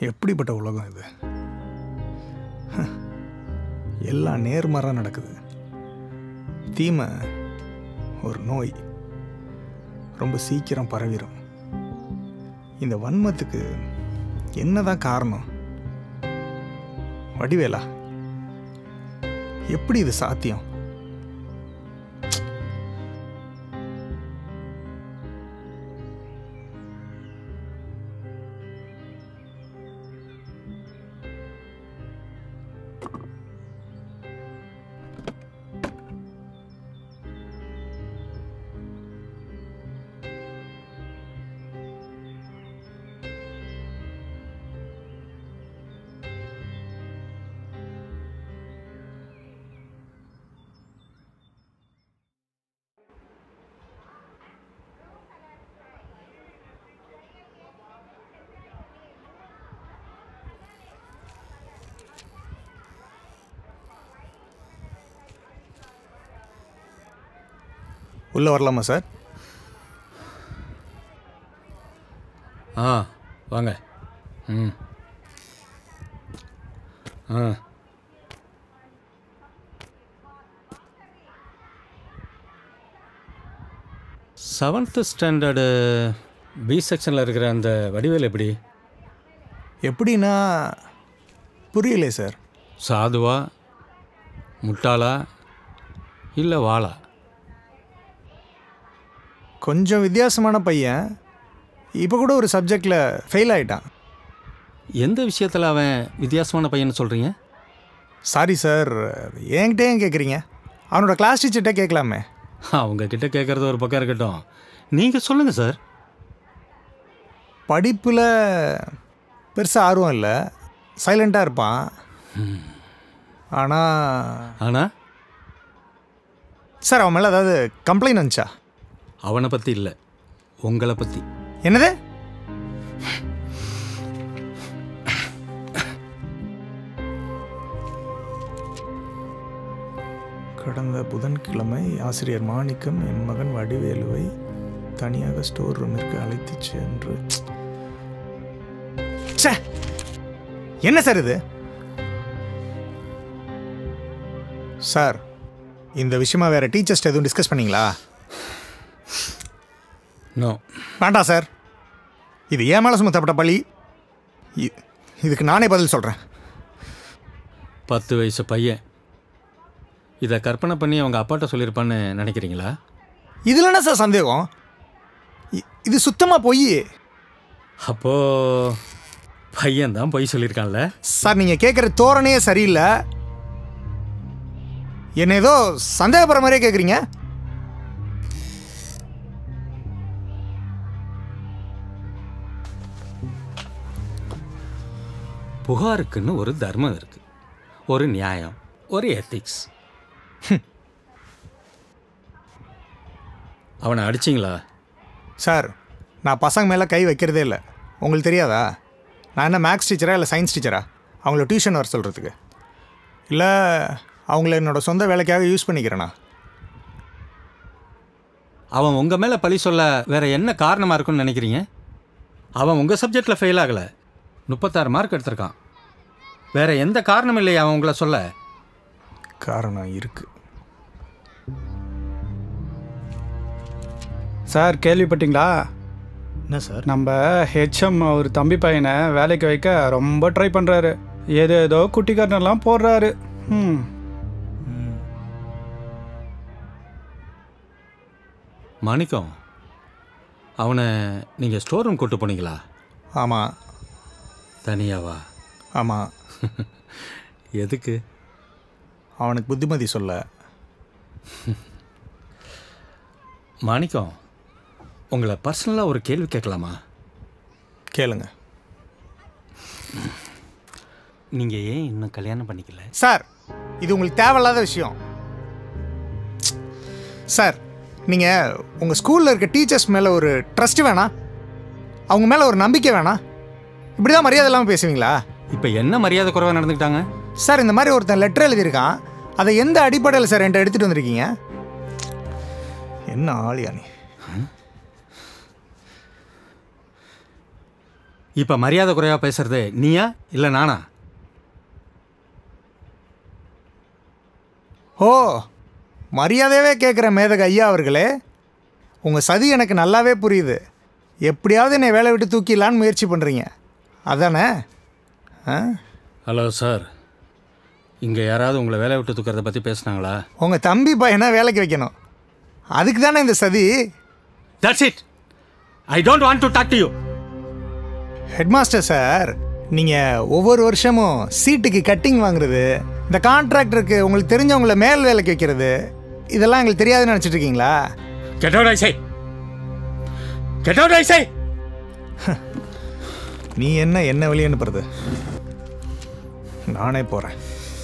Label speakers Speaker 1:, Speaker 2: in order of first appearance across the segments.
Speaker 1: எப்படிப்பட்ட உலகம் இது ஹ. எல்லாம் நேர்மாறாக நடக்குது தீமை ஒரு நோய் ரொம்ப சீக்கிரம் பரவிடும் இந்த வன்மத்துக்கு என்னதான் காரணம் வடிவேலா எப்படி இது சாத்தியம் உள்ளே வரலாமா சார்
Speaker 2: ஆ வாங்க ம் ஆ செவன்த்து ஸ்டாண்டர்டு பி செக்ஷனில் இருக்கிற அந்த வடிவேல் எப்படி
Speaker 1: எப்படின்னா புரியலே சார்
Speaker 2: சாதுவா முட்டாளா இல்லை வாளா
Speaker 1: கொஞ்சம் வித்தியாசமான பையன் இப்போ கூட ஒரு சப்ஜெக்டில் ஃபெயில் ஆயிட்டான்
Speaker 2: எந்த விஷயத்தில் அவன் வித்தியாசமான பையன்னு சொல்கிறீங்க
Speaker 1: சாரி சார் என்கிட்ட ஏன் கேட்குறீங்க அவனோட கிளாஸ் டீச்சர்கிட்ட கேட்கலாமே
Speaker 2: அவங்க கிட்ட கேட்குறது ஒரு பக்கம் இருக்கட்டும் நீங்கள் சொல்லுங்கள் சார்
Speaker 1: படிப்பில் பெருசாக ஆர்வம் இல்லை சைலண்ட்டாக இருப்பான் ஆனால்
Speaker 2: ஆனால்
Speaker 1: சார் அவன் மேலே ஏதாவது கம்ப்ளைண்ட் வந்துச்சா
Speaker 2: அவனை பற்றி இல்லை உங்களை பற்றி
Speaker 1: என்னது கடந்த புதன்கிழமை ஆசிரியர் மாணிக்கம் என் மகன் வடிவேலுவை தனியாக ஸ்டோர் ரூமிற்கு அழைத்துச் சென்று ச்சே! என்ன சார் இது சார் இந்த விஷயமா வேற டீச்சர்ஸ்ட் எதுவும் டிஸ்கஸ் பண்ணீங்களா
Speaker 2: நோ
Speaker 1: வேண்டாம் சார் இது ஏன் மேலே சுமத்தப்பட்ட பழி இ- இதுக்கு நானே பதில் சொல்கிறேன்
Speaker 2: பத்து வயசு பையன் இதை கற்பனை பண்ணி அவங்க அப்பாட்ட சொல்லியிருப்பான்னு நினைக்கிறீங்களா
Speaker 1: இதில் என்ன சார் சந்தேகம் இ- இது சுத்தமாக பொய்
Speaker 2: அப்போது பையன் தான் பொய் சொல்லியிருக்கான்ல
Speaker 1: சார் நீங்கள் கேட்குற தோரணையே சரியில்லை என்ன ஏதோ சந்தேகப்படுற மாதிரியே கேட்குறீங்க
Speaker 2: புகாருக்குன்னு ஒரு தர்மம் இருக்குது ஒரு நியாயம் ஒரு எத்திக்ஸ் அவனை அடிச்சிங்களா
Speaker 1: சார் நான் பசங்க மேலே கை வைக்கிறதே இல்லை உங்களுக்கு தெரியாதா நான் என்ன மேக்ஸ் டீச்சரா இல்லை சயின்ஸ் டீச்சரா அவங்கள டியூஷன் வர சொல்கிறதுக்கு இல்லை அவங்கள என்னோட சொந்த வேலைக்காக யூஸ் பண்ணிக்கிறேனா
Speaker 2: அவன் உங்கள் மேலே பழி சொல்ல வேற என்ன காரணமாக இருக்குன்னு நினைக்கிறீங்க அவன் உங்கள் சப்ஜெக்டில் ஃபெயில் ஆகலை முப்பத்தாறு மார்க் எடுத்திருக்கான் வேற எந்த காரணம் இல்லையா அவன் உங்களை சொல்ல
Speaker 1: காரணம் இருக்குது
Speaker 3: சார் கேள்விப்பட்டீங்களா
Speaker 1: என்ன சார்
Speaker 3: நம்ம ஹெச்எம் அவர் தம்பி பையனை வேலைக்கு வைக்க ரொம்ப ட்ரை பண்ணுறாரு ஏதோ ஏதோ குட்டிக்காரனெல்லாம் போடுறாரு ம்
Speaker 2: மாணிக்கம் அவனை நீங்கள் ஸ்டோர் ரூம் கூட்டு போனீங்களா
Speaker 1: ஆமாம்
Speaker 2: தனியாவா
Speaker 1: ஆமாம்
Speaker 2: எதுக்கு
Speaker 1: அவனுக்கு புத்திமதி சொல்ல
Speaker 2: மாணிக்கம் உங்களை பர்சனலாக ஒரு கேள்வி கேட்கலாமா
Speaker 1: கேளுங்க
Speaker 2: நீங்கள் ஏன் இன்னும் கல்யாணம் பண்ணிக்கல
Speaker 1: சார் இது உங்களுக்கு தேவையில்லாத விஷயம் சார் நீங்கள் உங்கள் ஸ்கூலில் இருக்க டீச்சர்ஸ் மேலே ஒரு ட்ரஸ்ட் வேணாம் அவங்க மேலே ஒரு நம்பிக்கை வேணாம் இப்படி தான் மரியாதை இல்லாமல் பேசுவீங்களா
Speaker 2: இப்போ என்ன மரியாதை குறைவாக நடந்துக்கிட்டாங்க
Speaker 1: சார் இந்த மாதிரி ஒருத்தன் லெட்டர் எழுதியிருக்கான் அதை எந்த அடிப்படையில் சார் என்கிட்ட எடுத்துகிட்டு வந்திருக்கீங்க என்ன ஆளியா நீ
Speaker 2: இப்போ மரியாதை குறைவாக பேசுறது நீயா இல்லை நானா
Speaker 1: ஓ மரியாதையவே கேட்குற மேதக ஐயா அவர்களே உங்கள் சதி எனக்கு நல்லாவே புரியுது எப்படியாவது என்னை வேலை விட்டு தூக்கிடலான்னு முயற்சி பண்ணுறீங்க அதானே ஆ
Speaker 2: ஹலோ சார் இங்கே யாராவது உங்களை வேலையை விட்டு தூக்கிறத பற்றி பேசுனாங்களா
Speaker 1: உங்கள் தம்பி பையனை வேலைக்கு வைக்கணும் அதுக்கு தானே இந்த சதி
Speaker 2: that's it I don't want to talk to you
Speaker 1: headmaster sir நீங்கள் ஒவ்வொரு வருஷமும் சீட்டுக்கு கட்டிங் வாங்குறது இந்த கான்ட்ராக்டருக்கு உங்களுக்கு தெரிஞ்சவங்கள மேல் வேலைக்கு வைக்கிறது இதெல்லாம் எங்களுக்கு தெரியாதுன்னு நினச்சிட்டு இருக்கீங்களா
Speaker 2: get out I say get out I say
Speaker 1: நீ என்ன என்ன வெளியே அனுப்புறது நானே போகிறேன்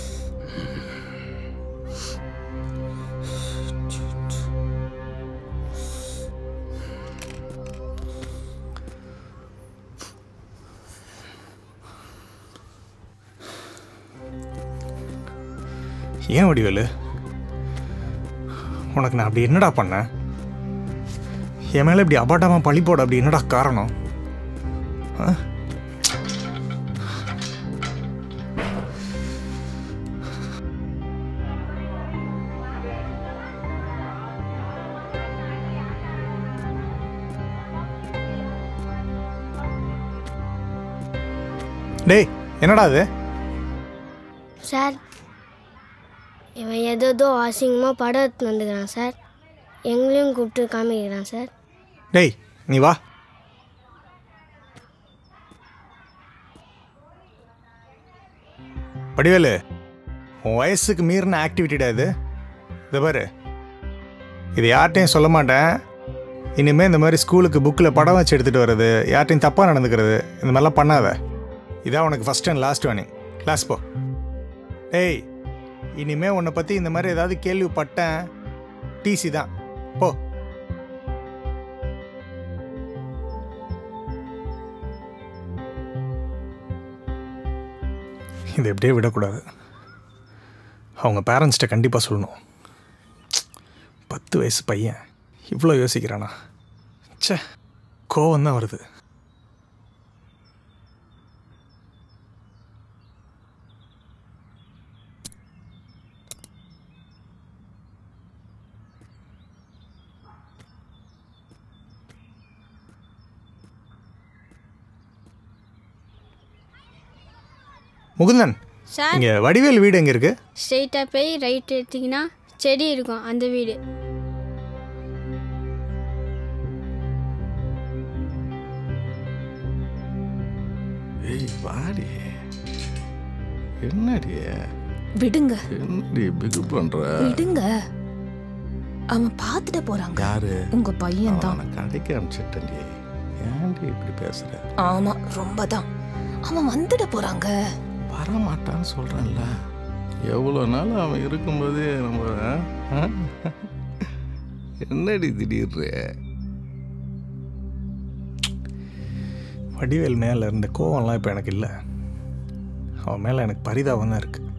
Speaker 1: ஏன் வடிவேலு உனக்கு நான் அப்படி என்னடா பண்ணேன் என் மேலே இப்படி அபாட்டமாக பழி போட அப்படி என்னடா காரணம் ஆ டேய் என்னடா அது
Speaker 4: சார் இவன் ஏதோ அசிங்கமாக படம் எடுத்துன்னு வந்துக்கிறான் சார் எங்களையும் கூப்பிட்டு காமிக்கிறான் சார்
Speaker 1: டேய் நீ வா வடிவேலு உன் வயசுக்கு மீறின ஆக்டிவிட்டிடா இது இது பாரு இது யார்கிட்டையும் சொல்ல மாட்டேன் இனிமேல் இந்த மாதிரி ஸ்கூலுக்கு புக்கில் படம் வச்சு எடுத்துகிட்டு வர்றது யார்கிட்டையும் தப்பாக நடந்துக்கிறது இந்த மாதிரிலாம் பண்ணாத இதான் உனக்கு first and last warning class போ டேய் இனிமே உன்னை பற்றி இந்த மாதிரி ஏதாவது கேள்விப்பட்டேன் டிசி தான் போ இதை எப்படியே விடக்கூடாது அவங்க பேரண்ட்ஸ்கிட்ட கண்டிப்பாக சொல்லணும் பத்து வயசு பையன் இவ்வளோ யோசிக்கிறானா ச்சே கோவம் தான் வருது முகுந்தன்
Speaker 4: சார்
Speaker 1: இங்கே வடிவேல் வீடு எங்கே இருக்குது
Speaker 4: ஸ்ட்ரெயிட்டாக போய் ரைட் எடுத்தீங்கன்னா செடி இருக்கும் அந்த வீடு
Speaker 5: ஏய் வாடி என்னடி
Speaker 6: விடுங்க
Speaker 5: என்னடி பிகு பண்ற
Speaker 6: விடுங்க அவன் பார்த்துட்டு போறாங்க
Speaker 5: யாரு
Speaker 6: உங்க பையன் தான்
Speaker 5: அவனை கடைக்கு அனுப்பிச்சிட்டேன்டி ஏன்டி இப்படி பேசுற
Speaker 6: ஆமா ரொம்ப தான் அவன் வந்துட போறாங்க
Speaker 5: வரமாட்டான்னு சொல்றேன்ல எவ்வளோ நாள் அவன் இருக்கும்போதே நம்ம ஆ? என்னடி திடீர்னு
Speaker 1: வடிவேல் மேலே இருந்த கோவம்லாம் இப்போ எனக்கு இல்லை அவன் மேலே எனக்கு பரிதாபம் தான் இருக்குது